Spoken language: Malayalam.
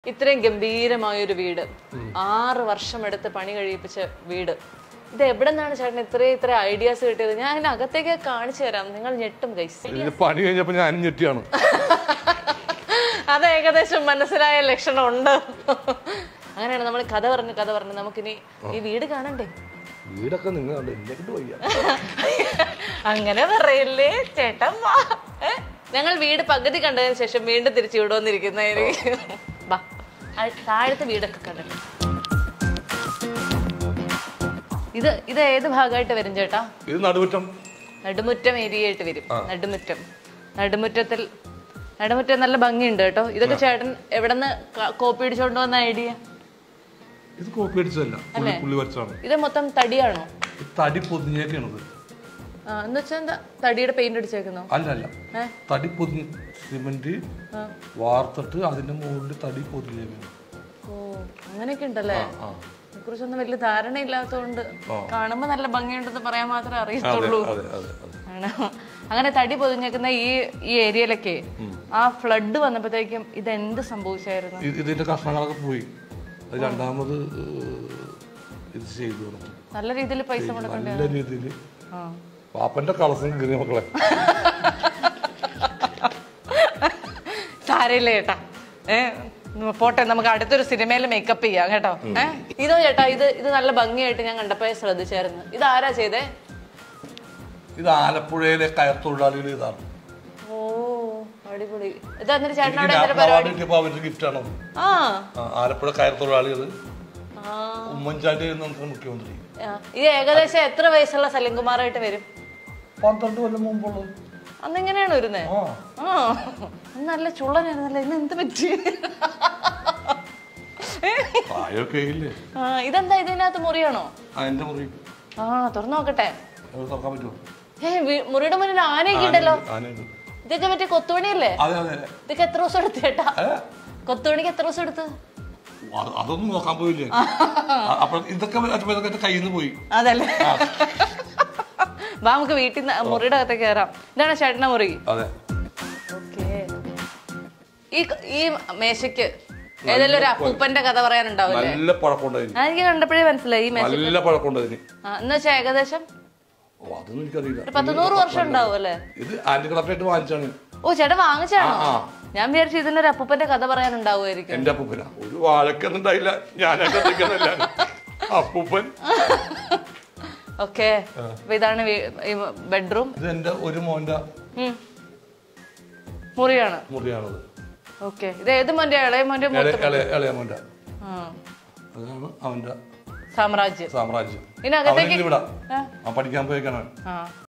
ഇത്രയും ഗംഭീരമായ ഒരു വീട് ആറ് വർഷം എടുത്ത് പണി കഴിയിപ്പിച്ച വീട് ഇത് എവിടെ നിന്നാണ് ചേട്ടൻ ഇത്രയും ഇത്ര ഐഡിയാസ് കിട്ടിയത് ഞാൻ അതിന്റെ അകത്തേക്ക് കാണിച്ചു തരാം നിങ്ങൾ ഞെട്ടും ഗൈസ് ഇതിന് പണി കഴിഞ്ഞപ്പോ ഞാനും ഞെട്ടിയാണ് അത് ഏകദേശം മനസ്സിലായ ലക്ഷണം ഉണ്ട് അങ്ങനെയാണ് നമ്മൾ കഥ പറഞ്ഞ് കഥ പറഞ്ഞ് നമുക്കിനി ഈ വീട് കാണണ്ടേ വീടൊക്കെ നിങ്ങൾ കണ്ടു എന്നെ കൊണ്ട് വയ്യ അങ്ങനെ പറയല്ലേ ചേട്ടൻ വാ ഏ? ഞങ്ങൾ വീട് പകുതി കണ്ടതിന് ശേഷം വീണ്ടും തിരിച്ചു വിടുവന്നിരിക്കുന്നതായിരിക്കും വാ ആ- താഴത്തെ വീടൊക്കെ കണ്ടല്ലോ ഇത് ഇത് ഏത് ഭാഗമായിട്ട് വരും ചേട്ടാ ഇത് നടുമുറ്റം നടുമുറ്റം ഏരിയ ആയിട്ട് വരും നടുമുറ്റം നടുമുറ്റത്തിൽ നടുമുറ്റം നല്ല ഭംഗിയുണ്ട് കേട്ടോ ഇതൊക്കെ ചേട്ടൻ എവിടെന്ന് കോപ്പി അടിച്ചോണ്ട് വന്ന ഐഡിയ ഇത് കോപ്പി അടിച്ചതല്ല പുള്ളി പുള്ളി വരച്ചാണ് ഇത് മൊത്തം തടിയാണോ ഇത് തടി പൊതിഞ്ഞേക്കാണത് ആ, എന്ന് വെച്ചാൽ എന്താ തടിയുടെ പെയിന്റ് അടിച്ചേക്കുന്നോ അല്ല അല്ല ഏ? തടി പൊതിഞ്ഞ് സിമെന്റ് വാർത്തിട്ട് അതിന്റെ മുകളിൽ തടി പൊതിഞ്ഞേക്കാണ് ഓ അങ്ങനെയൊക്കെ ഉണ്ടല്ലേ ആ കുറിച്ചൊന്നും വലിയ ധാരണ ഇല്ലാത്തതുകൊണ്ട് കാണുമ്പോ നല്ല ഭംഗിയുണ്ടെന്ന് പറയാൻ മാത്രമേ അതെ അറിയത്തുള്ളൂ അതെ അതെ അതെ ആണ്. അങ്ങനെ തടി പൊതിഞ്ഞേക്കുന്ന ഈ ഈ ഏരിയയിലൊക്കെ ആ ഫ്ലഡ് വന്നപ്പോഴത്തേക്കും ഇത് എന്ത് സംഭവിച്ചായിരുന്നു ഇത് ഇതിന്റെ കഷ്ണങ്ങളൊക്കെ പോയി അത് രണ്ടാമത് ഏഹ്, ഇത് ചെയ്തു കൊടുത്തു. നല്ല രീതിയിൽ പൈസ മുടക്കണ്ട നല്ല രീതിയിൽ പാപ്പന്റെ കളസം കീറിയ മക്കളെ സാരയില്ല ചേട്ടാ ഏ ഉം, പോട്ടെ നമുക്ക് അടുത്തൊരു സിനിമയിൽ മേക്കപ്പ് ചെയ്യാം കേട്ടോ ഏ ഇതോ ചേട്ടാ ഇത് ഇത് നല്ല ഭംഗിയായിട്ട് ഞാൻ കണ്ടപ്പോഴേ ശ്രദ്ധിച്ചായിരുന്നു ഇത് ആരാ ചെയ്തേ ഇത് ആലപ്പുഴയിലെ കയർ തൊഴിലാളികൾ ഇതാണ് ഓ അടിപൊളി ഇത് എന്നിട്ട് ചേട്ടൻ അവിടെ എനിക്ക് എന്തൊരു അവാർഡ് കിട്ടിയപ്പോ അവരുടെ ഗിഫ്റ്റ് ആണത് ആ ആ, ആലപ്പുഴ കയർ തൊഴിലാളികൾ ആ ഉമ്മൻചാണ്ടി നമുക്ക് മുഖ്യമന്ത്രി ആ. ഇത് ഏകദേശം എത്ര വയസ്സുള്ള സലിംകുമാറായിട്ട് വരും പന്ത്രണ്ട് കൊല്ലം മുമ്പുള്ളത് അന്ന് എങ്ങനെയാണ് വരുന്നേ ആ ആ അന്ന് നല്ല ചുള്ളനായിരുന്നല്ലേ ഇന്ന് എന്ത് പറ്റി പ്രായമൊക്കെ ഇല്ലേ ആ, ഇതെന്താ ഇതിനകത്ത് മുറിയാണോ ആ എന്റെ മുറി ആ തുറന്നു നോക്കട്ടെ അത് തുറക്കാൻ പറ്റുമോ ഏ വി- മുറിയുടെ മുന്നിൽ ആനയൊക്കെ ഉണ്ടല്ലോ ആനയുണ്ട് ഇതൊക്കെ മറ്റേ കൊത്തുപണിയല്ലേ അതെ അതെ ഇതൊക്കെ എത്ര ദിവസം എടുത്തു ചേട്ടാ ഏ? കൊത്തുപണിക്ക് എത്ര ദിവസം എടുത്ത് അത് അതൊന്നും നോക്കാൻ പോയില്ലേ അപ്പൊ ഇതൊക്കെ വെച്ചപ്പോ ഇതൊക്കെ എന്റെ കയ്യിൽ നിന്ന് പോയി അതല്ലേ വാ നമുക്ക് വീട്ടിൽ നിന്ന് മുറിയുടെ അകത്തേക്ക് കയറാം ഇതാണ് ചേട്ടന്റെ മുറി അതെ ഓക്കേ. ഈ ഈ മേശയ്ക്ക് ഏതെങ്കിലും ഒരു അപ്പൂപ്പന്റെ കഥ പറയാനുണ്ടാവും അല്ലേ നല്ല പഴക്കമുണ്ടതിന് ആ, എനിക്ക് കണ്ടപ്പോഴേ മനസ്സിലായി ഈ മേശ നല്ല പഴക്കമുണ്ടതിന് ആ, എന്ന് വെച്ചാൽ ഏകദേശം ഓ അതൊന്നും എനിക്കറിയില്ല ഒരു പത്ത് നൂറ് വർഷം ഉണ്ടാവും അല്ലേ ഇത് ആന്റി കളക്ടറേറ്റ് വാങ്ങിച്ചാണ് ഓ ചേട്ടൻ വാങ്ങിച്ചാണോ ആ. ഞാൻ വിചാരിച്ചു ഇതിനൊരു അപ്പൂപ്പന്റെ കഥ പറയാനുണ്ടാവുമായിരിക്കും എന്റെ അപ്പൂപ്പന ഒരു വാഴക്കൊന്നുണ്ടായില്ല ഞാനൊക്കെ നിൽക്കുന്നില്ല അപ്പൂപ്പൻ ഓക്കെ അപ്പൊ ഇതാണ് ബെഡ്റൂം ഇത് എന്റെ ഒരു മോന്റെ മുറിയാണ് മുറിയാണത് ഓക്കെ ഇത് ഏത് മോന്റെ ഇളയ മോന്റെ ഇളയ മൂത്ത ഇളയ- ഇളയ മോന്റെ ആ, അതാണ് അവന്റെ സാമ്രാജ്യം സാമ്രാജ്യം ഇതിനകത്തേക്ക് അവനിവിടെ ആ. ആ പഠിക്കാൻ പോയേക്കാണ് ആ